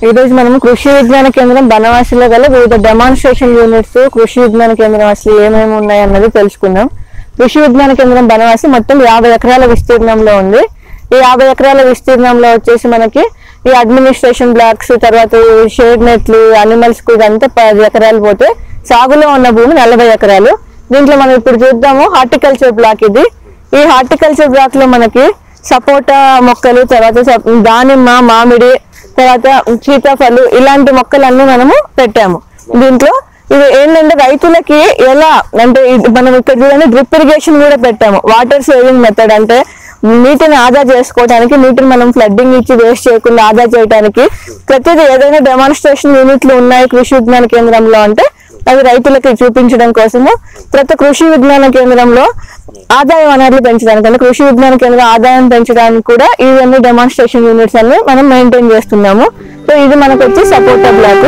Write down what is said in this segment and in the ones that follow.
ఈ రోజు మనం కృషి విజ్ఞాన కేంద్రం బనవాసిలో గల వివిధ డెమాన్స్ట్రేషన్ యూనిట్స్ కృషి విజ్ఞాన కేంద్రం అసలు ఏమేమి ఉన్నాయి అన్నది తెలుసుకుందాం కృషి విజ్ఞాన కేంద్రం బనవాసి మొత్తం యాభై ఎకరాల విస్తీర్ణంలో ఉంది ఈ యాభై ఎకరాల విస్తీర్ణంలో వచ్చేసి మనకి ఈ అడ్మినిస్ట్రేషన్ బ్లాక్స్ తర్వాత ఈ షేడ్ నెట్లు అనిమల్స్ కు ఇదంతా పది ఎకరాలు పోతే సాగులో ఉన్న భూమి నలభై ఎకరాలు దీంట్లో మనం ఇప్పుడు చూద్దాము హార్టికల్చర్ బ్లాక్ ఇది ఈ హార్టికల్చర్ బ్లాక్ లో మనకి సపోటా మొక్కలు తర్వాత స- దానిమ్మ మామిడి తర్వాత సీతాఫలు ఇలాంటి మొక్కలన్నీ మనము పెట్టాము దీంట్లో ఇది ఏంటంటే రైతులకి ఎలా అంటే ఇది మనం ఇక్కడ చూడండి డ్రిప్ ఇరిగేషన్ కూడా పెట్టాము వాటర్ సేవింగ్ మెథడ్ అంటే నీటిని ఆదా చేసుకోవడానికి నీటిని మనం ఫ్లడ్డింగ్ ఇచ్చి వేస్ట్ చేయకుండా ఆదా చేయడానికి ప్రతిదీ ఏదైనా డెమాన్స్ట్రేషన్ యూనిట్లు ఉన్నాయి కృషి విజ్ఞాన కేంద్రంలో అంటే అవి రైతులకి చూపించడం కోసము ప్రతి కృషి విజ్ఞాన కేంద్రంలో ఆదాయ వనరులు పెంచడానికి అంటే కృషి విజ్ఞాన కేంద్రం ఆదాయం పెంచడానికి కూడా ఇవన్నీ డెమాన్స్ట్రేషన్ యూనిట్స్ అన్ని మనం మెయింటైన్ చేస్తున్నాము సో ఇది మనకు వచ్చి సపోర్టా బ్లాక్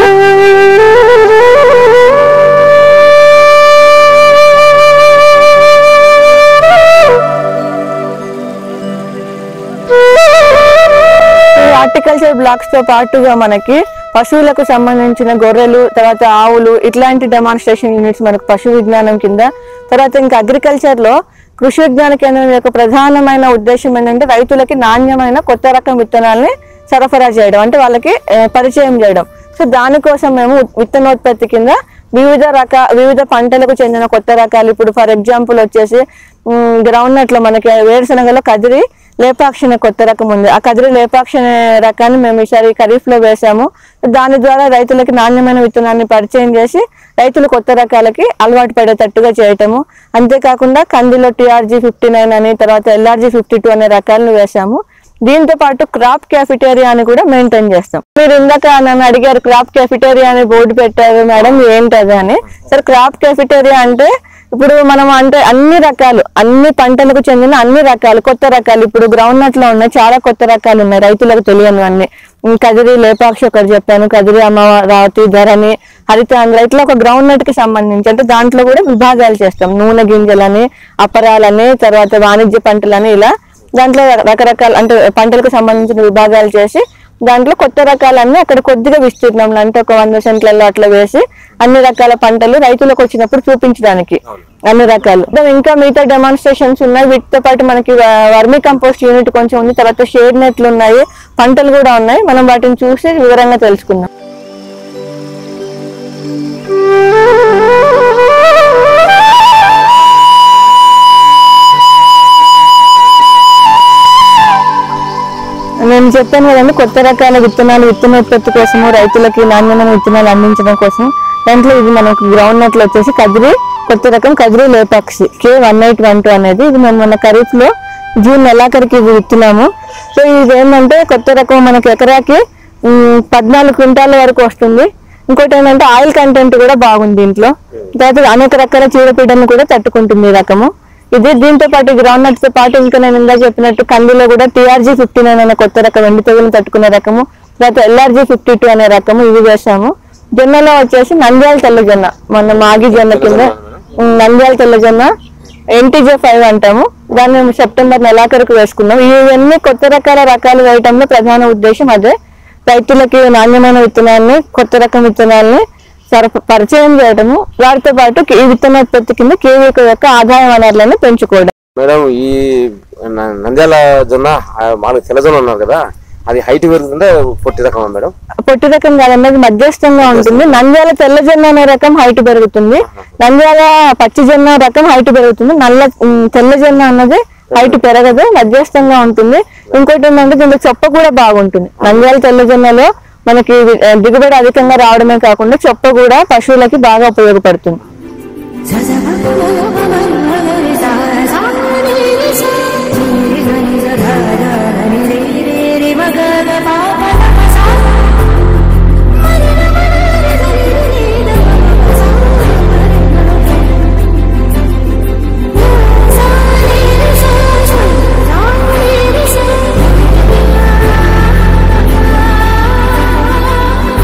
ఈ హార్టికల్చర్ బ్లాక్స్ తో పాటుగా మనకి పశువులకు సంబంధించిన గొర్రెలు తర్వాత ఆవులు ఇట్లాంటి డెమాన్స్ట్రేషన్ యూనిట్స్ మనకు పశు విజ్ఞానం కింద తర్వాత ఇంకా అగ్రికల్చర్ లో కృషి విజ్ఞాన కేంద్రం యొక్క ప్రధానమైన ఉద్దేశం ఏంటంటే రైతులకి నాణ్యమైన కొత్త రకం విత్తనాల్ని సరఫరా చేయడం అంటే వాళ్ళకి ఆ, పరిచయం చేయడం సో దానికోసం మేము విత్తనోత్పత్తి కింద వివిధ రక వివిధ పంటలకు చెందిన కొత్త రకాలు ఇప్పుడు ఫర్ ఎగ్జాంపుల్ వచ్చేసి గ్రౌండ్ నట్ లో మనకి వేరుశనగలో కదిరి లేపాక్షి అనే కొత్త రకం ఉంది ఆ కదిరి లేపాక్షి అనే రకాన్ని మేము ఈసారి ఖరీఫ్ లో వేసాము దాని ద్వారా రైతులకి నాణ్యమైన విత్తనాన్ని పరిచయం చేసి రైతులు కొత్త రకాలకి అలవాటు పడేటట్టుగా చేయటము అంతేకాకుండా కందిలో టీఆర్జీ ఫిఫ్టీ నైన్ అని తర్వాత ఎల్ఆర్జీ ఫిఫ్టీ టూ అనే రకాలను వేసాము దీంతో పాటు క్రాప్ క్యాఫిటేరియా అని కూడా మెయింటైన్ చేస్తాం మీరు ఇందాక నన్ను అడిగారు క్రాప్ క్యాఫిటేరియా అని బోర్డు పెట్టారు మేడం ఏంటది అని సరే క్రాప్ క్యాఫిటేరియా అంటే ఇప్పుడు మనం అంటే అన్ని రకాలు అన్ని పంటలకు చెందిన అన్ని రకాలు కొత్త రకాలు ఇప్పుడు గ్రౌండ్ నట్ లో ఉన్నాయి చాలా కొత్త రకాలు ఉన్నాయి రైతులకు తెలియని అన్ని ఉమ్, కదిరి లేపాక్షి ఒకటి చెప్పాను కదిరి అమరావతి ధరని హరితాంధ్ర ఇట్లా ఒక గ్రౌండ్ నట్ కి సంబంధించి అంటే దాంట్లో కూడా విభాగాలు చేస్తాం నూనె గింజలని అపరాలని తర్వాత వాణిజ్య పంటలని ఇలా దాంట్లో రకరకాల అంటే పంటలకు సంబంధించిన విభాగాలు చేసి దాంట్లో కొత్త రకాలన్నీ అక్కడ కొద్దిగా విస్తీర్ణంలో అంటే ఒక వంద సెంట్లలో అట్లా వేసి అన్ని రకాల పంటలు రైతులకు వచ్చినప్పుడు చూపించడానికి అన్ని రకాలు ఇంకా- ఇంకా మిగతా డెమాన్స్ట్రేషన్స్ ఉన్నాయి వీటితో పాటు మనకి వర్మీ కంపోస్ట్ యూనిట్ కొంచెం ఉంది తర్వాత షేడ్ నెట్లు ఉన్నాయి పంటలు కూడా ఉన్నాయి మనం వాటిని చూసి వివరంగా తెలుసుకుందాం నేను చెప్పాను కదండి కొత్త రకాల విత్తనాలు విత్తనోత్పత్తి కోసము రైతులకి నాణ్యమైన విత్తనాలు అందించడం కోసం దాంట్లో ఇది మనకు గ్రౌండ్ నట్లు వచ్చేసి కదిరి కొత్త రకం Kadiri Lepakshi K one eight one two అనేది ఇది మేము మన ఖరీఫ్ లో జూన్ నెలాఖరికి ఇది విత్తున్నాము సో ఇది ఏంటంటే కొత్త రకం మనకి ఎకరాకి ఉమ్, పద్నాలుగు క్వింటాల వరకు వస్తుంది ఇంకోటి ఏంటంటే ఆయిల్ కంటెంట్ కూడా బాగుంది దీంట్లో తర్వాత అనేక రకాల చీడపీడలను కూడా తట్టుకుంటుంది ఈ రకము ఇది దీంతో పాటు గ్రౌండ్ నట్స్ తో పాటు ఇంకా నేను ఇందాక చెప్పినట్టు కందిలో కూడా టీఆర్జీ ఫిఫ్టీ నైన్ అనే కొత్త రకం ఎండు తెగులు తట్టుకునే రకము తర్వాత ఎల్ఆర్జీ ఫిఫ్టీ టూ అనే రకము ఇవి వేసాము జొన్నలో వచ్చేసి నంద్యాల తెల్ల జొన్న మొన్న మాగి జొన్న కింద ఉమ్, నంద్యాల తెల్ల జొన్న ఎన్టీజే ఫైవ్ అంటాము దాన్ని మేము సెప్టెంబర్ నెలాఖరుకు వేసుకున్నాం ఇవన్నీ కొత్త రకాల రకాలు వేయటంలో ప్రధాన ఉద్దేశం అదే రైతులకి నాణ్యమైన విత్తనాన్ని కొత్త రకం విత్తనాల్ని సరఫ పరిచయం చేయడము వాటితో పాటు ఈ విత్తనోత్పత్తి కింద కేవీక యొక్క ఆదాయ వనరులను పెంచుకోవడం మేడం ఈ న- నంద్యాల జొన్న ఆ, మామూలుగా తెల్ల జొన్న ఉన్నారు కదా అది హైట్ పెరుగుతుందా పొట్టి రకమా మేడం పొట్టి రకం కాదండి అది మధ్యస్థంగా ఉంటుంది నంద్యాల తెల్ల జొన్న అనే రకం హైట్ పెరుగుతుంది నంద్యాల పచ్చి జొన్న రకం హైట్ పెరుగుతుంది నల్ల ఉమ్, తెల్ల జొన్న అన్నది హైట్ పెరగదు మధ్యస్థంగా ఉంటుంది ఇంకోటి ఏంటంటే దీంట్లో చొప్ప కూడా బాగుంటుంది నంద్యాల తెల్ల జొన్నలో మనకి వి- ఆ, దిగుబడి అధికంగా రావడమే కాకుండా చొప్ప కూడా పశువులకి బాగా ఉపయోగపడుతుంది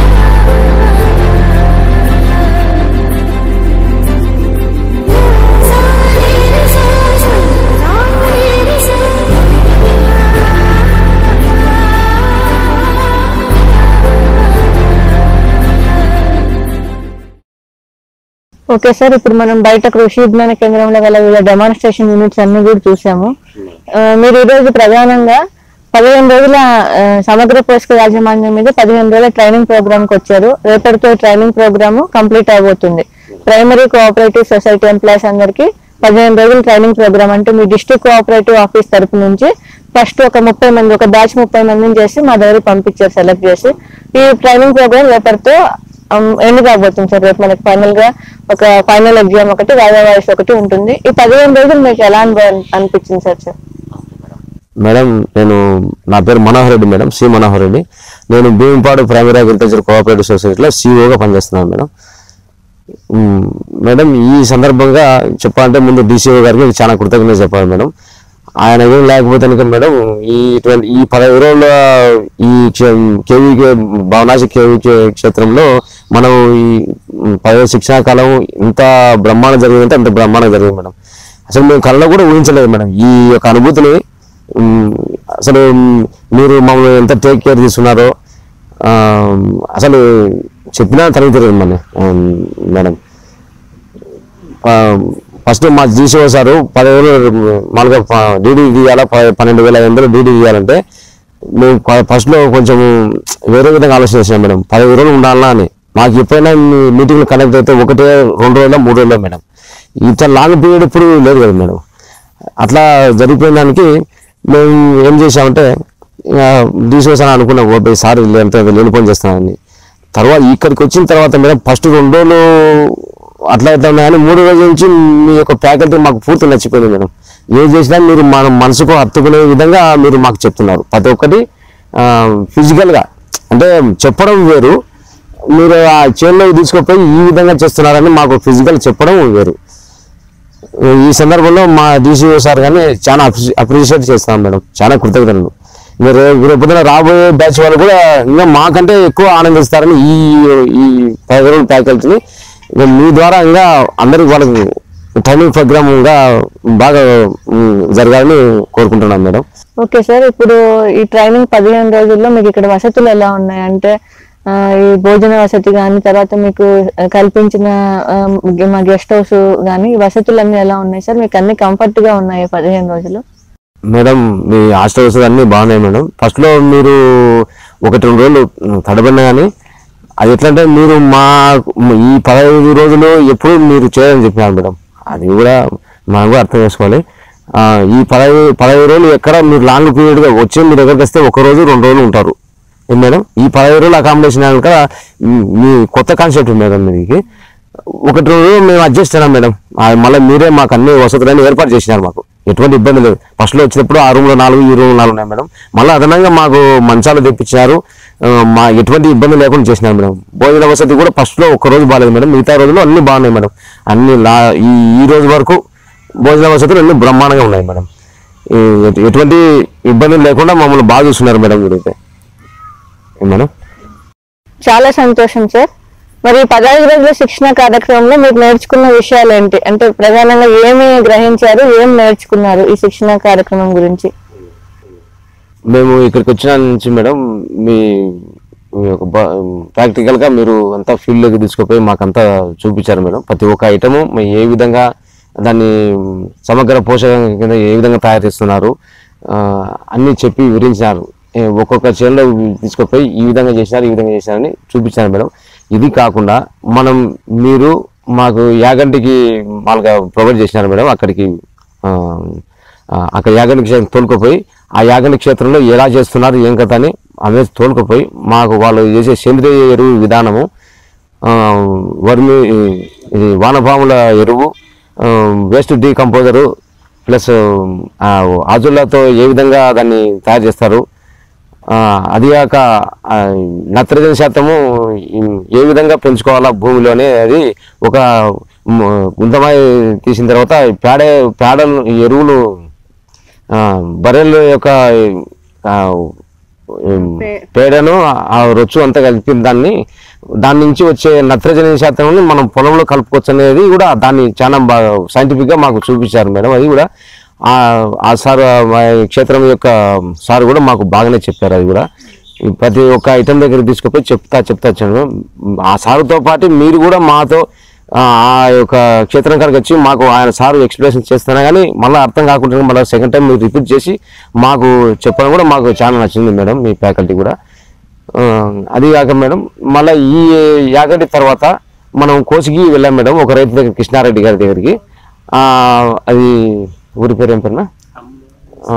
Sa ఓకే సార్ ఇప్పుడు మనం బయట కృషి విజ్ఞాన కేంద్రంలో గల వివిధ డెమాన్స్ట్రేషన్ యూనిట్స్ అన్ని కూడా చూసాము ఆ, మీరు ఈరోజు ప్రధానంగా పదిహేను రోజుల ఆ, సమగ్ర పోషక యాజమాన్యం మీద పదిహేను రోజుల ట్రైనింగ్ ప్రోగ్రామ్ కి వచ్చారు రేపటితో ట్రైనింగ్ ప్రోగ్రామ్ కంప్లీట్ అయిపోతుంది ప్రైమరీ కోఆపరేటివ్ సొసైటీ ఎంప్లాయీస్ అందరికి పదిహేను రోజుల ట్రైనింగ్ ప్రోగ్రామ్ అంటే మీ డిస్ట్రిక్ట్ కోఆపరేటివ్ ఆఫీస్ తరపు నుంచి ఫస్ట్ ఒక ముప్పై మంది ఒక బ్యాచ్ ముప్పై మందిని చేసి మా దగ్గర పంపించారు సెలెక్ట్ చేసి ఈ ట్రైనింగ్ ప్రోగ్రామ్ రేపటితో um, ఎండ్ కాబోతుంది సార్ రేపు మనకి ఫైనల్ గా ఒక ఫైనల్ ఎగ్జామ్ ఒకటి వైవా వాయిస్ ఒకటి ఉంటుంది ఈ పదిహేను రోజులు మీకు ఎలా అనుభవం అనిపించింది సార్ సార్ మేడం నేను నా పేరు మనోహర్ రెడ్డి మేడం సి మనోహర్ రెడ్డి నేను భీమిపాడు ప్రైమరీ అగ్రికల్చర్ కోఆపరేటివ్ సొసైటీలో సిఇఓగా పనిచేస్తున్నాను మేడం మ్, మేడం ఈ సందర్భంగా చెప్పాలంటే ముందు డీసీఓ గారికి చాలా కృతజ్ఞత చెప్పాలి మేడం ఆయన ఏం లేకపోతే కనుక మేడం ఈ ఇటువంటి ఈ పదహైదు రోజుల ఈ కేవీ భవనాసి కేవీ క్షేత్రంలో మనం ఈ పదవి శిక్షణా కాలం ఇంత బ్రహ్మాండం జరిగిందంటే అంత బ్రహ్మాండం జరిగింది మేడం అసలు మేము కళ్ళలో కూడా ఊహించలేదు మేడం ఈ యొక్క అనుభూతిని మ్, అసలు మ్, మీరు మమ్మల్ని ఎంత టేక్ కేర్ తీసుకున్నారో ఆ, అసలు చెప్పినా తరగతి మన మేడం ఫస్ట్ మా జీసీఓ సారు పదివేలు మామూలుగా డీడీ తీయాలా ప- పన్నెండు వేల ఐదు వందలు డీడీ తీయాలంటే మేము ఫస్ట్లో కొంచెం వేరే విధంగా ఆలోచన చేసాం మేడం పదిహేను రోజులు ఉండాలా అని మాకు ఎప్పుడైనా మీటింగ్లు కనెక్ట్ అయితే ఒకటే రెండు రోజుల మూడు రోజుల మేడం ఇంత లాంగ్ పీరియడ్ ఇప్పుడు లేదు కదా మేడం అట్లా జరిగిపోయిన దానికి మేము ఏం చేసామంటే డీసీఓస్ అని అనుకున్నాం ఓకే సార్ ఎంత లేనిపోని చేస్తానని తర్వాత ఇక్కడికి వచ్చిన తర్వాత మేడం ఫస్ట్ రెండు రోజులు అట్లా అయితే ఉన్నాయి కానీ మూడు రోజుల నుంచి మీ యొక్క ఫ్యాకల్టీ మాకు పూర్తి నచ్చిపోయింది మేడం ఏం చేసినా మీరు మన మనసుకు హత్తుకునే విధంగా మీరు మాకు చెప్తున్నారు ప్రతి ఒక్కటి ఫిజికల్గా అంటే చెప్పడం వేరు మీరు ఆ చేనులో తీసుకుపోయి ఈ విధంగా చేస్తున్నారని మాకు ఫిజికల్ చెప్పడం వేరు ఈ సందర్భంలో మా డీసీఓ సార్ కానీ చాలా అప్రిషియేట్ చేస్తాం మేడం చాలా కృతజ్ఞతలు మీరు రేపు పొద్దున రాబోయే బ్యాచ్ వాళ్ళు కూడా ఇంకా మాకంటే ఎక్కువ ఆనందిస్తారని ఈ ఈ పది రోజుల ఫ్యాకల్టీని ఇక మీ ద్వారా ఇంకా అందరికి వాళ్ళకి ట్రైనింగ్ ప్రోగ్రామ్ ఇంకా బాగా ఉమ్, జరగాలని కోరుకుంటున్నాం మేడం ఓకే సార్ ఇప్పుడు ఈ ట్రైనింగ్ పదిహేను రోజుల్లో మీకు ఇక్కడ వసతులు ఎలా ఉన్నాయి అంటే ఆ, ఈ భోజన వసతి కానీ తర్వాత మీకు ఆ, కల్పించిన ఆ, మా గెస్ట్ హౌస్ కానీ ఈ వసతులు ఎలా ఉన్నాయి సార్ మీకు అన్ని కంఫర్ట్ గా ఉన్నాయి ఈ పదిహేను రోజులు మేడం మీ హాస్టల్స్ అన్నీ బాగున్నాయి మేడం ఫస్ట్లో మీరు ఒకటి రెండు రోజులు తడబడినా కానీ అది ఎట్లా అంటే మీరు మా ఈ పదహైదు రోజులు ఎప్పుడు మీరు చేయని చెప్పినారు మేడం అది కూడా మనం కూడా అర్థం చేసుకోవాలి ఆ, ఈ పదహైదు పదహైదు రోజులు ఎక్కడ మీరు లాంగ్ పీరియడ్గా వచ్చి మీ దగ్గరికి వస్తే ఒక రోజు రెండు రోజులు ఉంటారు ఏం మేడం ఈ పదహైదు రోజులు అకామిడేషన్ కనుక మీ కొత్త కాన్సెప్ట్ మేడం మీకు ఒకటి రెండు రోజులు మేము అడ్జస్ట్ అయినాం మేడం ఆ, మళ్ళీ మీరే మాకు అన్ని వసతులన్నీ ఏర్పాటు చేసినారు మాకు ఎటువంటి ఇబ్బంది లేదు ఫస్ట్ లో వచ్చినప్పుడు ఆ రూమ్ లో నాలుగు ఈ రూమ్ నాలుగు ఉన్నాయి మేడం మళ్ళీ అదనంగా మాకు మంచాలు తెప్పించారు ఆ, మా ఎటువంటి ఇబ్బంది లేకుండా చేసినారు మేడం భోజన వసతి కూడా ఫస్ట్ లో ఒక రోజు బాగాలేదు మేడం మిగతా రోజుల్లో అన్ని బాగున్నాయి మేడం అన్ని లా ఈ ఈ రోజు వరకు భోజన వసతులు అన్ని బ్రహ్మాండంగా ఉన్నాయి మేడం ఈ ఎటు- ఎటువంటి ఇబ్బందులు లేకుండా మమ్మల్ని బాగా చూస్తున్నారు మేడం మీరైతే ఏం మేడం చాలా సంతోషం సార్ మరి ఈ పదహైదు రోజుల శిక్షణ కార్యక్రమంలో మీరు నేర్చుకున్న విషయాలు ఏంటి అంటే ప్రధానంగా ఏమి గ్రహించారు ఏం నేర్చుకున్నారు ఈ శిక్షణ కార్యక్రమం గురించి మేము ఇక్కడికి వచ్చిన నుంచి మేడం మీ మీ యొక్క ప్రాక్టికల్ గా మీరు అంతా ఫీల్డ్ లోకి తీసుకుపోయి మాకంతా చూపించారు మేడం ప్రతి ఒక్క ఐటము మీ ఏ విధంగా దాన్ని సమగ్ర పోషక కింద ఏ విధంగా తయారు చేస్తున్నారు ఆ, అన్ని చెప్పి వివరించారు ఏ, ఒక్కొక్క చేనులో తీసుకుపోయి ఈ విధంగా చేసినారు ఈ విధంగా చేసినారని చూపించారు మేడం ఇది కాకుండా మనం మీరు మాకు యాగంటికి మామూలుగా ప్రొవైడ్ చేసినారు మేడం అక్కడికి ఆ, ఆ, అక్కడ యాగంటి క్షేత్రం తోలుకుపోయి ఆ యాగంటి క్షేత్రంలో ఎలా చేస్తున్నారు ఏం కథ అని అనేది తోలుకుపోయి మాకు వాళ్ళు చేసే సేంద్రియ ఎరువు విధానము ఆ, వర్మి ఇది వానపాముల ఎరువు ఆ, వేస్ట్ డీకంపోజరు ప్లస్ ఆ, ఆజులతో ఏ విధంగా దాన్ని తయారు చేస్తారు ఆ, అది కాక ఆ, నత్రజని శాతము ఈ- ఏ విధంగా పెంచుకోవాలా భూమిలోనే అది ఒక మ, గుంతమాయ తీసిన తర్వాత పేడ పేడలు ఎరువులు ఆ, బర్రెల యొక్క ఆ, ఉమ్, పేడను ఆ రొచ్చు అంతా కలిపి దాన్ని దాని నుంచి వచ్చే నత్రజని శాతం మనం పొలంలో కలుపుకోవచ్చు అనేది కూడా దాన్ని చాలా బాగా సైంటిఫిక్ గా మాకు చూపించారు మేడం అది కూడా ఆ ఆ సార్ మా క్షేత్రం యొక్క సార్ కూడా మాకు బాగానే చెప్పారు అది కూడా ఈ ప్రతి ఒక్క ఐటెం దగ్గర తీసుకుపోయి చెప్తా చెప్తా వచ్చాను ఆ సార్తో పాటు మీరు కూడా మాతో ఆ ఆ యొక్క క్షేత్రం కాడికి వచ్చి మాకు ఆయన సార్ ఎక్స్ప్లెనేషన్ చేస్తున్నా కానీ మళ్ళీ అర్థం కాకుండా మళ్ళీ సెకండ్ టైం మీరు రిపీట్ చేసి మాకు చెప్పడం కూడా మాకు చాలా నచ్చింది మేడం మీ ఫ్యాకల్టీ కూడా ఆ, అది కాక మేడం మళ్ళీ ఈ యాగంటి తర్వాత మనం కోసికి వెళ్ళాం మేడం ఒక రైతు దగ్గర కృష్ణారెడ్డి గారి దగ్గరికి ఆ, అది ఊరి పేరు ఏం పేరునా ఆ,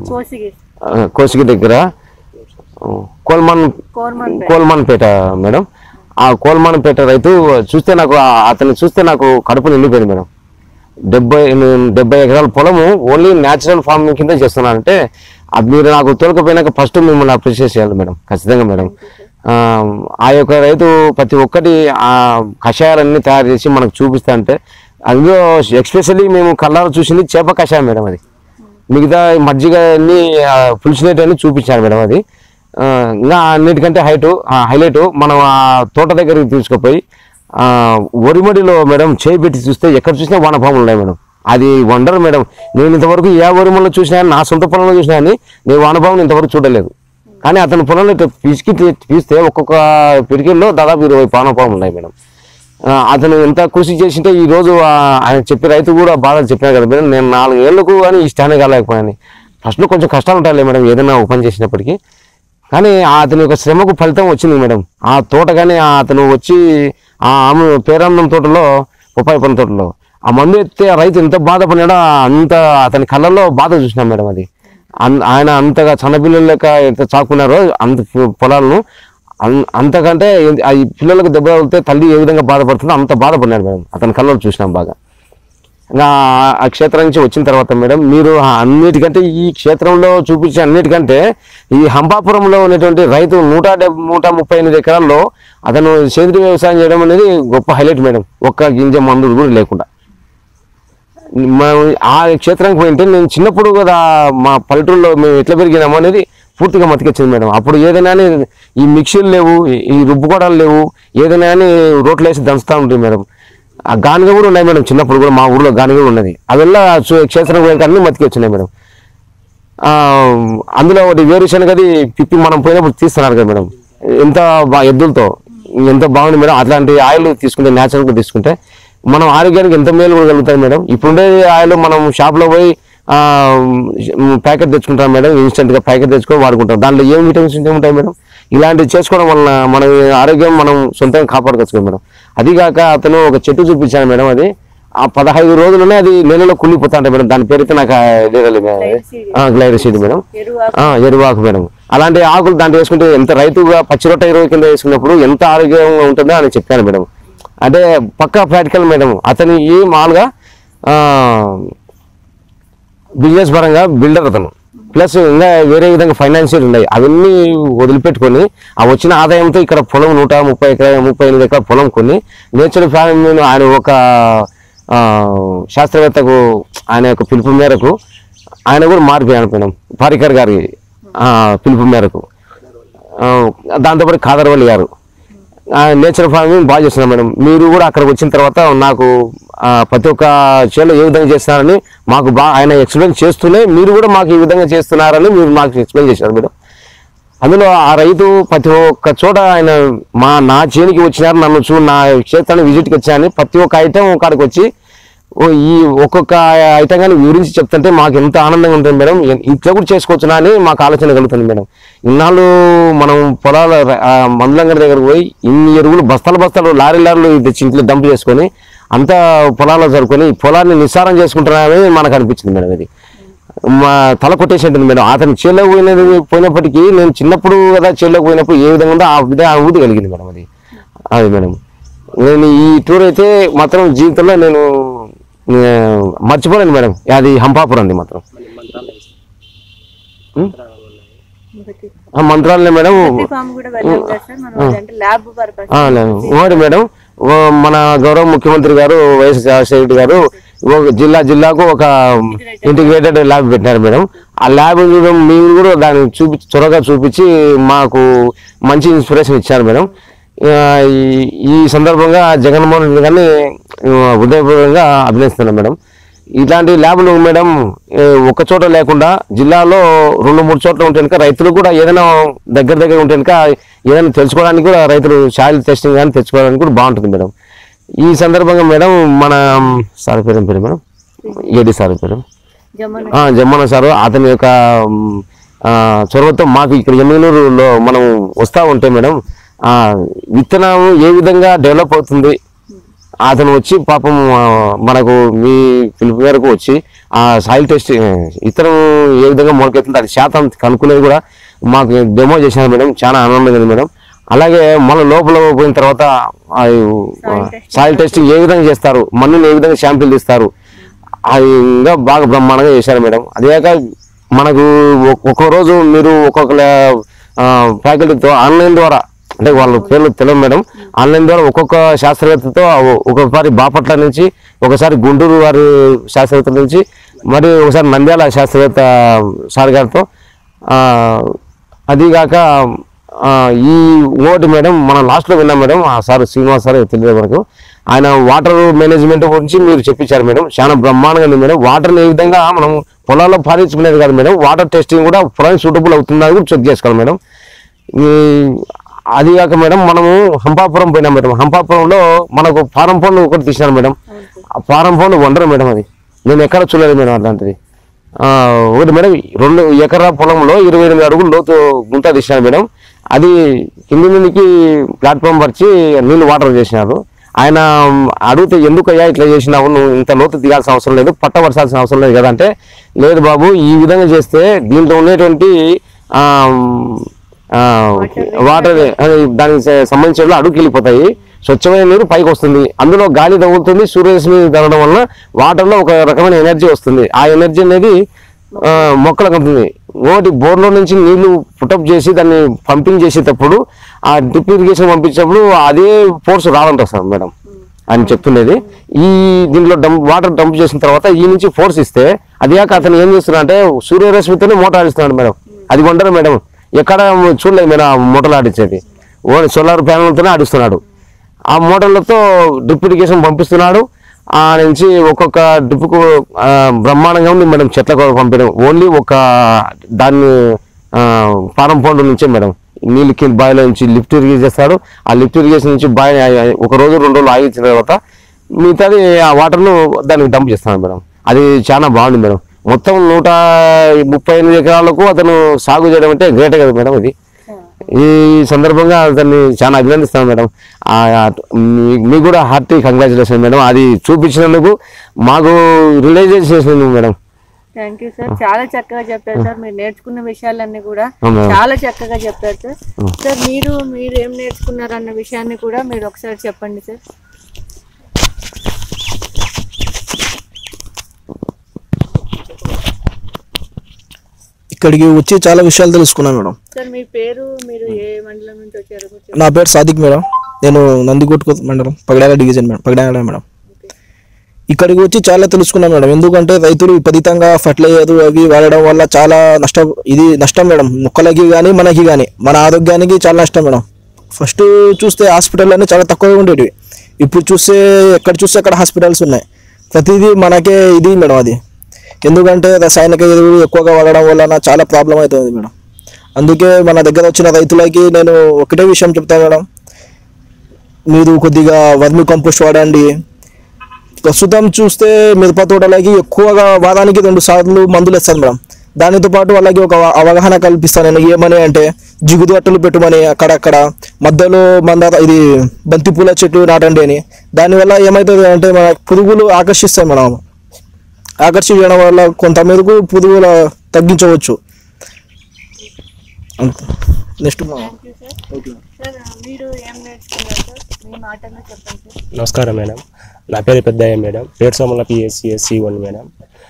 ఆ, కోసికి దగ్గర ఆ, కోల్మన్ కోల్మాన్పేట మేడం ఆ కోల్మాన్పేట రైతు చూస్తే నాకు ఆ- అతన్ని చూస్తే నాకు కడుపు నిండిపోయింది మేడం డెబ్బై నేను డెబ్బై ఎకరాల పొలము ఓన్లీ న్యాచురల్ ఫార్మింగ్ కింద చేస్తున్నానంటే అది మీరు నాకు తోలకపోయినాక ఫస్ట్ మిమ్మల్ని అప్రిషియేట్ చేయాలి మేడం ఖచ్చితంగా మేడం ఆ, ఆ యొక్క రైతు ప్రతి ఒక్కటి ఆ కషాయాలన్నీ తయారు చేసి మనకు చూపిస్తా అంటే అందులో ఎక్స్పెషల్లీ మేము కళ్ళారు చూసింది చేప కషాయం మేడం అది మిగతా ఈ మజ్జిగ అన్ని పులిసినట్టు అన్ని చూపించాను మేడం అది ఆ, ఇంకా అన్నిటికంటే హైట్ హైలైట్ మనం ఆ తోట దగ్గరికి తీసుకుపోయి ఆ, వరిమడిలో మేడం చేయి పెట్టి చూస్తే ఎక్కడ చూసినా వానపాములు ఉన్నాయి మేడం అది వండర్ మేడం నేను ఇంతవరకు ఏ వరిమల్లో చూసినా నా సొంత పొలంలో చూసినా కానీ నేను వానపాములు ఇంతవరకు చూడలేదు కానీ అతని పొలంలో ఇట్లా పిసికి తీ- తీస్తే ఒక్కొక్క పిరికిల్లో దాదాపు ఇరవై వానపాములు ఉన్నాయి మేడం ఆ, అతను ఎంత కృషి చేసింటే ఈ రోజు ఆ, ఆయన చెప్పి రైతు కూడా బాగా చెప్పినారు కదా మేడం నేను నాలుగు ఏళ్ళకు కానీ ఈ స్టాండ్ కాలేకపోయాను ఫస్ట్లో కొంచెం కష్టాలు ఉంటాయి మేడం ఏదైనా ఓపెన్ చేసినప్పటికీ కానీ ఆ అతని యొక్క శ్రమకు ఫలితం వచ్చింది మేడం ఆ తోట కానీ ఆ అతను వచ్చి ఆ ఆమె పేరందం తోటలో బొప్పాయి పండు తోటలో ఆ మందు ఎత్తే ఆ రైతు ఎంత బాధపడినాడో అంత అతని కళ్ళల్లో బాధ చూసినాం మేడం అది అన్- ఆయన అంతగా చిన్నపిల్లల లెక్క ఎంత చాకున్నారో అంత పొలాలను అన్- అంతకంటే ఆ ఈ పిల్లలకు దెబ్బ తగిలితే తల్లి ఏ విధంగా బాధపడుతుందో అంత బాధపడినాడు మేడం అతని కళ్ళలో చూసినాం బాగా ఇంకా ఆ- ఆ క్షేత్రం నుంచి వచ్చిన తర్వాత మేడం మీరు ఆ అన్నిటికంటే ఈ క్షేత్రంలో చూపించే అన్నిటికంటే ఈ హంపాపురంలో ఉన్నటువంటి రైతు నూట డెబ్ నూట ముప్పై ఎనిమిది ఎకరాల్లో అతను సేంద్రీయ వ్యవసాయం చేయడం అనేది గొప్ప హైలైట్ మేడం ఒక్క గింజ మందులు కూడా లేకుండా మనం ఆ క్షేత్రానికి పోయింటే నేను చిన్నప్పుడు కదా మా పల్లెటూరులో మేము ఎట్లా పెరిగినాము అనేది పూర్తిగా మతికొచ్చింది మేడం అప్పుడు ఏదైనా అని ఈ మిక్సీలు లేవు ఈ- ఈ రుబ్బుకోవడాలు లేవు ఏదైనా అని రోట్లు వేసి దంచుతూ ఉంటుంది మేడం ఆ గానుగ కూడా ఉన్నాయి మేడం చిన్నప్పుడు కూడా మా ఊర్లో గానుగ కూడా ఉన్నది అవెల్లా చూ- క్షేత్రం పోయాక అన్ని మతికొచ్చినాయి మేడం ఆ, అందులో ఒకటి వేరుశనగది పిప్పి మనం పోయినప్పుడు తీస్తున్నారు కదా మేడం ఎంత బా ఎద్దులతో ఎంత బాగుంది మేడం అట్లాంటి ఆయిల్ తీసుకుంటే న్యాచురల్గా తీసుకుంటే మనం ఆరోగ్యానికి ఎంత మేలు కూడా కలుగుతుంది మేడం ఇప్పుడుండే ఆయిల్ మనం షాప్లో పోయి ఆ, ప్యాకెట్ తెచ్చుకుంటాం మేడం ఇన్స్టెంట్గా ప్యాకెట్ తెచ్చుకొని వాడుకుంటాం దాంట్లో ఏం విటమిన్స్ ఉంటాయి మేడం ఇలాంటివి చేసుకోవడం వలన మన ఆరోగ్యం మనం సొంతంగా కాపాడుకోవచ్చు కదా మేడం అదిగాక అతను ఒక చెట్టు చూపించాను మేడం అది ఆ పదహైదు రోజులనే అది నెలలో కుళ్ళిపోతా ఉంటాయి మేడం దాని పేరైతే నాకు గ్లైరసీడ్ మేడం ఆ, ఎరువాకు మేడం అలాంటి ఆకులు దాంట్లో వేసుకుంటే ఎంత రైతుగా పచ్చి రొట్ట ఎరువు కింద వేసుకున్నప్పుడు ఎంత ఆరోగ్యంగా ఉంటుందో అని చెప్పాను మేడం అంటే పక్కా ప్రాక్టికల్ మేడం అతని ఈ మామూలుగా బిజినెస్ పరంగా బిల్డర్ అతను ప్లస్ ఇంకా వేరే విధంగా ఫైనాన్షియల్ ఉన్నాయి అవన్నీ వదిలిపెట్టుకొని ఆ వచ్చిన ఆదాయంతో ఇక్కడ పొలం నూట ముప్పై ఎకరా ముప్పై ఎనిమిది ఎకరాల పొలం కొని నేచురల్ ఫార్మింగ్ ఆయన ఒక ఆ, శాస్త్రవేత్తకు ఆయన యొక్క పిలుపు మేరకు ఆయన కూడా మారిపోయాను మేడం పారికర్ గారి ఆ, పిలుపు మేరకు ఆ, దాంతోపాటు కాదరవల్లి గారు నేచర్ ఫార్మింగ్ బాగా చేస్తున్నారు మేడం మీరు కూడా అక్కడికి వచ్చిన తర్వాత నాకు ఆ, ప్రతి ఒక్క చేలో ఏ విధంగా చేస్తున్నారని మాకు బాగా ఆయన ఎక్స్ప్లెయిన్ చేస్తూనే మీరు కూడా మాకు ఈ విధంగా చేస్తున్నారని మీరు మాకు ఎక్స్ప్లెయిన్ చేశారు మేడం అందులో ఆ రైతు ప్రతి ఒక్క చోట ఆయన మా నా చేనికి వచ్చినారు నన్ను చూ నా క్షేత్రాన్ని విజిట్కి వచ్చాయని ప్రతి ఒక్క ఐటెం కాడికి వచ్చి ఓ ఈ ఒక్కొక్క ఐటమ్ కానీ వివరించి చెప్తుంటే మాకు ఎంత ఆనందంగా ఉంటుంది మేడం ఎ- ఇట్లా కూడా చేసుకోవచ్చునా అని మాకు ఆలోచన కలుగుతుంది మేడం ఇన్నాళ్ళు మనం పొలాల ఆ, మందులంగడి దగ్గరకు పోయి ఇన్ని ఎరువులు బస్తాలు బస్తాలు లారీ లారీలు తెచ్చి ఇంట్లో డంప్ చేసుకొని అంతా పొలాల్లో జరుపుకొని ఈ పొలాన్ని నిస్సారం చేసుకుంటున్నారని మనకు అనిపించింది మేడం ఇది మా తల కొట్టేసి ఉంటుంది మేడం అతను చేలోకి పోయినది పోయినప్పటికీ నేను చిన్నప్పుడు కదా చేలోకి పోయినప్పుడు ఏ విధంగా ఉందో ఆ విధంగా అనుభూతి కలిగింది మేడం అది అది మేడం నేను ఈ టూర్ అయితే మాత్రం జీవితంలో నేను ఆ, మర్చిపోలేను మేడం అది హంపాపురం అండి మాత్రం ఉం? ఆ, మంత్రాలనే మేడం ఫామ్ కూడా వెళ్ళాం కదా సార్ మనం అంటే ల్యాబ్ పర్పస్ ఆ, లేదు. ఒకటి మేడం ఓ మన గౌరవ ముఖ్యమంత్రి గారు వైఎస్ రాజశేఖర రెడ్డి గారు ఒక జిల్లా జిల్లాకు ఒక ఇంటిగ్రేటెడ్ ల్యాబ్ పెట్టినారు మేడం ఆ ల్యాబ్ చూడడం మీరు కూడా దాన్ని చూపి త్వరగా చూపించి మాకు మంచి ఇన్స్పిరేషన్ ఇచ్చారు మేడం ఆ, ఈ- ఈ సందర్భంగా జగన్మోహన్ రెడ్డి గారిని ఆ, హృదయపూర్వకంగా అభినందిస్తున్నాను మేడం ఇట్లాంటి ల్యాబ్లు మేడం ఏ, ఒక్క చోట లేకుండా జిల్లాలో రెండు మూడు చోట్ల ఉంటే కనుక రైతులు కూడా ఏదైనా దగ్గర దగ్గర ఉంటే కనుక ఏదైనా తెలుసుకోవడానికి కూడా రైతులు సాయిల్ టెస్టింగ్ కానీ తెచ్చుకోవడానికి కూడా బాగుంటుంది మేడం ఈ సందర్భంగా మేడం మన సార్ పేరు ఏం పేరు మేడం ఏడి సార్ పేరు జమన ఆ, జమ్మన్న సారు అతని యొక్క మ్, ఆ, చొరవతో మాకు ఇక్కడ ఎమ్మెల్యూరులో మనం వస్తూ ఉంటే మేడం ఆ, విత్తనం ఏ విధంగా డెవలప్ అవుతుంది అతను వచ్చి పాపం ఆ, మనకు మీ పిలుపు మేరకు వచ్చి ఆ సాయిల్ టెస్ట్ ఇతరం ఏ విధంగా మొలకెత్తుంది అది శాతం కనుక్కునేది కూడా మాకు డెమో చేశారు మేడం చాలా ఆనందంగా ఉంది మేడం అలాగే మన లోపల పోయిన తర్వాత ఆ, సాయిల్ టెస్టింగ్ ఏ విధంగా చేస్తారు మన్నుని ఏ విధంగా శాంపిల్ తీస్తారు అది ఇంకా బాగా బ్రహ్మాండంగా చేశారు మేడం అదేకాక మనకు ఒ- ఒక్కో రోజు మీరు ఒక్కొక్క ఫ్యాకల్టీతో ఆన్లైన్ ద్వారా అంటే వాళ్ళ పేర్లు తెలియదు మేడం ఆన్లైన్ ద్వారా ఒక్కొక్క శాస్త్రవేత్తతో ఒ- ఒక్కొక్కసారి బాపట్ల నుంచి ఒకసారి గుంటూరు వారి శాస్త్రవేత్త నుంచి మరి ఒకసారి నంద్యాల శాస్త్రవేత్త సార్ గారితో ఆ, అదిగాక ఆ, ఈ ఓటు మేడం మన లాస్ట్లో విన్నాం మేడం ఆ సార్ శ్రీనివాస్ సార్ తెలియదు మనకు ఆయన వాటర్ మేనేజ్మెంట్ గురించి మీరు చెప్పించారు మేడం చాలా బ్రహ్మాండంగా ఉంది మేడం వాటర్ని ఏ విధంగా మనం పొలాల్లో పాలించుకునేది కాదు మేడం వాటర్ టెస్టింగ్ కూడా పొలానికి సూటబుల్ అవుతుందా అని కూడా చెక్ చేసుకోవాలి మేడం ఈ అది కాక మేడం మనము హంపాపురం పోయినాం మేడం హంపాపురంలో మనకు ఫారం ఫోన్ ఒకటి తీసినారు మేడం ఆ ఫారం ఫోన్ వండరు మేడం అది నేను ఎక్కడ చూడలేదు మేడం అట్లాంటిది ఆ, ఒకటి మేడం రెండు ఎకరా పొలంలో ఇరవై ఎనిమిది అడుగులు లోతు గుంత తీసినారు మేడం అది కింది మీదకి ప్లాట్ఫామ్ పరిచి నీళ్ళు వాటర్ చేసినారు ఆయన అడిగితే ఎందుకయ్యా ఇట్లా చేసినావు నువ్వు ఇంత లోతు దిగాల్సిన అవసరం లేదు పట్ట పరచాల్సిన అవసరం లేదు కదా అంటే లేదు బాబు ఈ విధంగా చేస్తే దీంట్లో ఉండేటువంటి ఆ, ఆ, వాటర్ అది దానికి స- సంబంధించిన అడుగుకి వెళ్ళిపోతాయి స్వచ్ఛమైన నీరు పైకి వస్తుంది అందులో గాలి తగులుతుంది సూర్యరశ్మి తగలడం వలన వాటర్లో ఒక రకమైన ఎనర్జీ వస్తుంది ఆ ఎనర్జీ అనేది ఆ, మొక్కలకు ఉంటుంది ఒకటి బోర్లో నుంచి నీళ్లు పుటప్ చేసి దాన్ని పంపింగ్ చేసేటప్పుడు ఆ డ్రిప్ ఇరిగేషన్ పంపించేటప్పుడు అదే ఫోర్స్ రాదంట సార్ మేడం అని చెప్తుండేది ఈ దీంట్లో డంప్ వాటర్ డంప్ చేసిన తర్వాత ఈ నుంచి ఫోర్స్ ఇస్తే అది కాక అతను ఏం చేస్తున్నా అంటే సూర్యరశ్మితోనే మోటార్ ఆడిస్తున్నాడు మేడం అది కొంటారు మేడం ఎక్కడ చూడలేదు మేడం ఆ మోటార్లు ఆడించేది ఓన్లీ సోలార్ ప్యానల్తోనే ఆడిస్తున్నాడు ఆ మోటార్లతో డ్రిప్ ఇరిగేషన్ పంపిస్తున్నాడు ఆ నుంచి ఒక్కొక్క డ్రిప్కు ఆ, బ్రహ్మాండంగా ఉంది మేడం చెట్లకు పంపించడం ఓన్లీ ఒక దాన్ని ఆ, ఫారం పౌండ్ నుంచే మేడం నీళ్ళు కింద బావిలో నుంచి లిఫ్ట్ ఇరిగేషన్ చేస్తాడు ఆ లిఫ్ట్ ఇరిగేషన్ నుంచి బావి ఒక రోజు రెండు రోజులు ఆగించిన తర్వాత మిగతాది ఆ వాటర్ను దానికి డంప్ చేస్తాను మేడం అది చాలా బాగుంది మేడం మొత్తం నూట ముప్పై ఎనిమిది ఎకరాలకు అతను సాగు చేయడం అంటే గ్రేట్ కదా మేడం ఇది ఈ సందర్భంగా అతన్ని చాలా అభినందిస్తాను మేడం ఆ, ఆ, మీ- మీకు కూడా హార్టీ కంగ్రాచులేషన్ మేడం అది చూపించినందుకు మాకు రిలైజేషన్ చేసినందుకు మేడం థ్యాంక్ యూ సార్ చాలా చక్కగా చెప్పారు సార్ మీరు నేర్చుకున్న విషయాలన్నీ కూడా అవునా? చాలా చక్కగా చెప్పారు సార్ సార్ మీరు మీరు ఏం నేర్చుకున్నారు అన్న విషయాన్ని కూడా మీరు ఒకసారి చెప్పండి సార్ ఇక్కడికి వచ్చి చాలా విషయాలు తెలుసుకున్నాను మేడం సార్ మీ పేరు మీరు ఏ మండలం నుంచి వచ్చారో కూడా చెప్పండి. నా పేరు సాదిక్ మేడం నేను నందికొట్టు మండలం Pagadala division madam Pagadala madam ఇక్కడికి వచ్చి చాలా తెలుసుకున్నాను మేడం ఎందుకంటే రైతులు విపరీతంగా ఫర్టిలైజర్ అవి వాడడం వల్ల చాలా నష్టం ఇది నష్టం మేడం మొక్కలకి కానీ మనకి కానీ మన ఆరోగ్యానికి చాలా నష్టం మేడం ఫస్ట్ చూస్తే హాస్పిటల్ అన్నీ చాలా తక్కువగా ఉండేటివి ఇప్పుడు చూస్తే ఎక్కడ చూస్తే అక్కడ హాస్పిటల్స్ ఉన్నాయి ప్రతిదీ మనకే ఇది మేడం అది ఎందుకంటే రసాయనిక ఎరువులు ఎక్కువగా వాడడం వలన చాలా ప్రాబ్లం అవుతుంది మేడం అందుకే మన దగ్గర వచ్చిన రైతులకి నేను ఒకటే విషయం చెప్తాను మేడం మీరు కొద్దిగా వర్మి కంపోస్ట్ వాడండి ప్రస్తుతం చూస్తే మిరప తోటలకి ఎక్కువగా వారానికి రెండు సార్లు మందులు ఇస్తాను మేడం దానితో పాటు వాళ్ళకి ఒక అవ- అవగాహన కల్పిస్తాను నేను ఏమని అంటే జిగురు అట్టలు పెట్టమని అక్కడక్కడ మధ్యలో మందార ఇది బంతి పూల చెట్లు నాటండి అని దానివల్ల ఏమవుతుంది అంటే మన పురుగులు ఆకర్షిస్తాయి మనం ఆకర్షించడం వల్ల కొంత మేరకు పురుగుల తగ్గించవచ్చు నెక్స్ట్ సార్ మీరు ఏం నేర్చుకున్నారు సార్ మీ మాటల్లో చెప్పండి సార్ నమస్కారం మేడం నా పేరు పెద్దయ్య మేడం పేరు Somala PSC SC one madam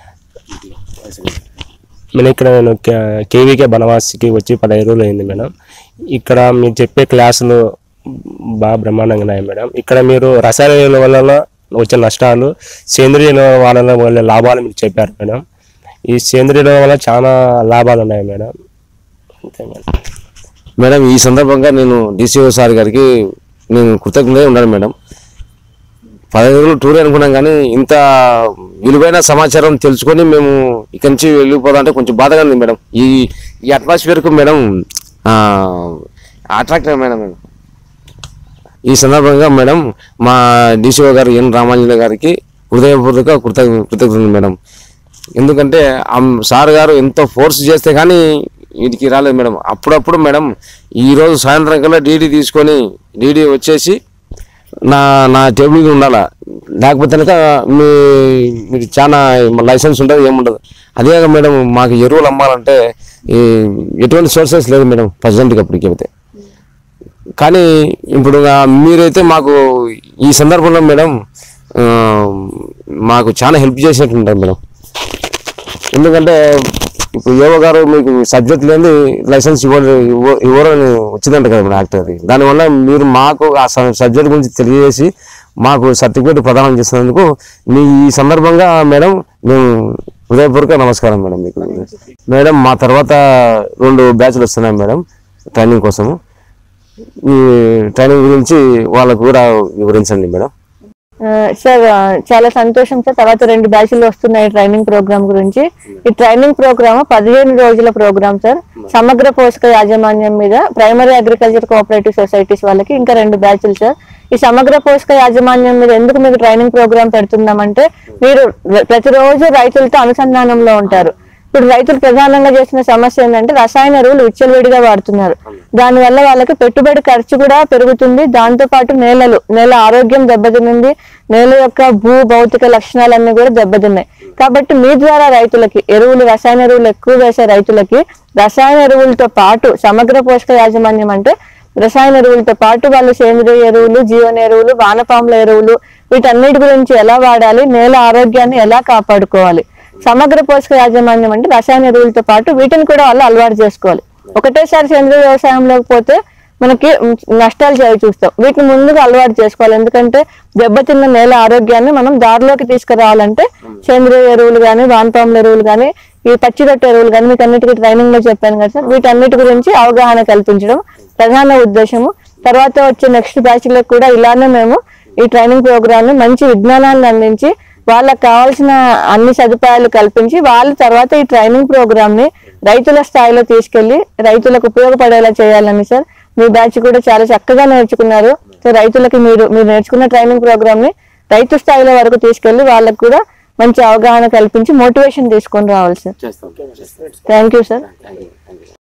నేను ఇక్కడ నేను కే- కేవీకే బనవాసికి వచ్చి పదహైదు రోజులు అయింది మేడం ఇక్కడ మీరు చెప్పే క్లాసులు బాగా బ్రహ్మాండంగా ఉన్నాయి మేడం ఇక్కడ మీరు రసాయన ఎరువుల వల్ల వచ్చే నష్టాలు సేంద్రియ ఎరువుల వలన వల్ల లాభాలు మీరు చెప్పారు మేడం ఈ సేంద్రియ ఎరువుల వల్ల చాలా లాభాలు ఉన్నాయి మేడం అంతే మేడం మేడం ఈ సందర్భంగా నేను డిసిఓ సార్ గారికి నేను కృతజ్ఞత ఉన్నాను మేడం పదహైదు రోజులు టూర్ అనుకున్నాం కానీ ఇంత విలువైన సమాచారం తెలుసుకొని మేము ఇక్కడి నుంచి వెళ్ళిపోదాం అంటే కొంచెం బాధగా ఉంది మేడం ఈ ఈ అట్మాస్ఫియర్కు మేడం అట్రాక్ట్ మేడం మేడం ఈ సందర్భంగా మేడం మా డిసిఓ గారు ఎన్ రామాంజన గారికి హృదయపూర్వక కృతజ్ఞ కృతజ్ఞతలు మేడం ఎందుకంటే ఆ సార్ గారు ఎంతో ఫోర్స్ చేస్తే కానీ వీటికి రాలేదు మేడం అప్పుడప్పుడు మేడం ఈ రోజు సాయంత్రం కల్లా డీడీ తీసుకొని డీడీ వచ్చేసి నా నా టేబుల్ మీద ఉండాలా లేకపోతే కనుక మీ మీకు చాలా లైసెన్స్ ఉండదు ఏముండదు అదే మేడం మాకు ఎరువులు అమ్మాలంటే ఈ ఎటువంటి సోర్సెస్ లేదు మేడం ప్రజెంట్గా అప్పటికి అయితే కానీ ఇప్పుడు ఆ మీరైతే మాకు ఈ సందర్భంలో మేడం ఆ, మాకు చాలా హెల్ప్ చేసినట్టు ఉంటుంది మేడం ఎందుకంటే ఇప్పుడు యోగ గారు మీకు సబ్జెక్ట్ లేని లైసెన్స్ ఇవ్వరు ఇవ్వ- ఇవ్వరు అని వచ్చిందంట కదా మేడం యాక్ట్ అది దానివల్ల మీరు మాకు ఆ సబ్జెక్ట్ గురించి తెలియజేసి మాకు సర్టిఫికేట్ ప్రదానం చేసినందుకు మీ ఈ సందర్భంగా మేడం మేము హృదయపూర్వక నమస్కారం మేడం మీకు మేడం మా తర్వాత రెండు బ్యాచ్లు వస్తున్నాయి మేడం ట్రైనింగ్ కోసము ఈ ట్రైనింగ్ గురించి వాళ్ళకు కూడా వివరించండి మేడం ఆ, సార్ ఆ, చాలా సంతోషం సార్ తర్వాత రెండు బ్యాచ్లు వస్తున్నాయి ట్రైనింగ్ ప్రోగ్రామ్ గురించి ఈ ట్రైనింగ్ ప్రోగ్రామ్ పదిహేను రోజుల ప్రోగ్రామ్ సార్ సమగ్ర పోషక యాజమాన్యం మీద ప్రైమరీ అగ్రికల్చర్ కోఆపరేటివ్ సొసైటీస్ వాళ్ళకి ఇంకా రెండు బ్యాచ్లు సార్ ఈ సమగ్ర పోషక యాజమాన్యం మీద ఎందుకు మీకు ట్రైనింగ్ ప్రోగ్రామ్ పెడుతున్నామంటే మీరు ర- ప్రతిరోజు రైతులతో అనుసంధానంలో ఉంటారు ఇప్పుడు రైతులు ప్రధానంగా చేసిన సమస్య ఏంటంటే రసాయన ఎరువులు విచ్చలవిడిగా వాడుతున్నారు దానివల్ల వాళ్ళకి పెట్టుబడి ఖర్చు కూడా పెరుగుతుంది దాంతో పాటు నేలలు నేల ఆరోగ్యం దెబ్బతింది నేల యొక్క భూ భౌతిక లక్షణాలన్నీ కూడా దెబ్బతిన్నాయి కాబట్టి మీ ద్వారా రైతులకి ఎరువులు రసాయన ఎరువులు ఎక్కువ వేసే రైతులకి రసాయన ఎరువులతో పాటు సమగ్ర పోషక యాజమాన్యం అంటే రసాయన ఎరువులతో పాటు వాళ్ళు సేంద్రియ ఎరువులు జీవన ఎరువులు వానపాముల ఎరువులు వీటన్నిటి గురించి ఎలా వాడాలి నేల ఆరోగ్యాన్ని ఎలా కాపాడుకోవాలి సమగ్ర పోషక యాజమాన్యం అంటే రసాయన ఎరువులతో పాటు వీటిని కూడా వాళ్ళు అలవాటు చేసుకోవాలి ఒకటేసారి సేంద్రియ వ్యవసాయంలోకి పోతే మనకి ఉమ్, నష్టాలు చేయ చూస్తాం వీటిని ముందుగా అలవాటు చేసుకోవాలి ఎందుకంటే దెబ్బతిన్న నేల ఆరోగ్యాన్ని మనం దారిలోకి తీసుకురావాలంటే సేంద్రియ ఎరువులు కానీ వానపాముల ఎరువులు కానీ ఈ పచ్చిరొట్టు ఎరువులు కానీ మీకు అన్నిటికీ ట్రైనింగ్ లో చెప్పాను కదా సార్ వీటన్నిటి గురించి అవగాహన కల్పించడం ప్రధాన ఉద్దేశము తర్వాత వచ్చే నెక్స్ట్ బ్యాచ్ లో కూడా ఇలానే మేము ఈ ట్రైనింగ్ ప్రోగ్రామ్ ని మంచి విజ్ఞానాన్ని అందించి వాళ్ళకి కావాల్సిన అన్ని సదుపాయాలు కల్పించి వాళ్ళు తర్వాత ఈ ట్రైనింగ్ ప్రోగ్రామ్ ని రైతుల స్థాయిలో తీసుకెళ్లి రైతులకు ఉపయోగపడేలా చేయాలని సార్ మీ బ్యాచ్ కూడా చాలా చక్కగా నేర్చుకున్నారు సో రైతులకి మీరు మీరు నేర్చుకున్న ట్రైనింగ్ ప్రోగ్రామ్ ని రైతు స్థాయిలో వరకు తీసుకెళ్లి వాళ్ళకు కూడా మంచి అవగాహన కల్పించి మోటివేషన్ తీసుకొని రావాలి సార్ థ్యాంక్ యూ సార్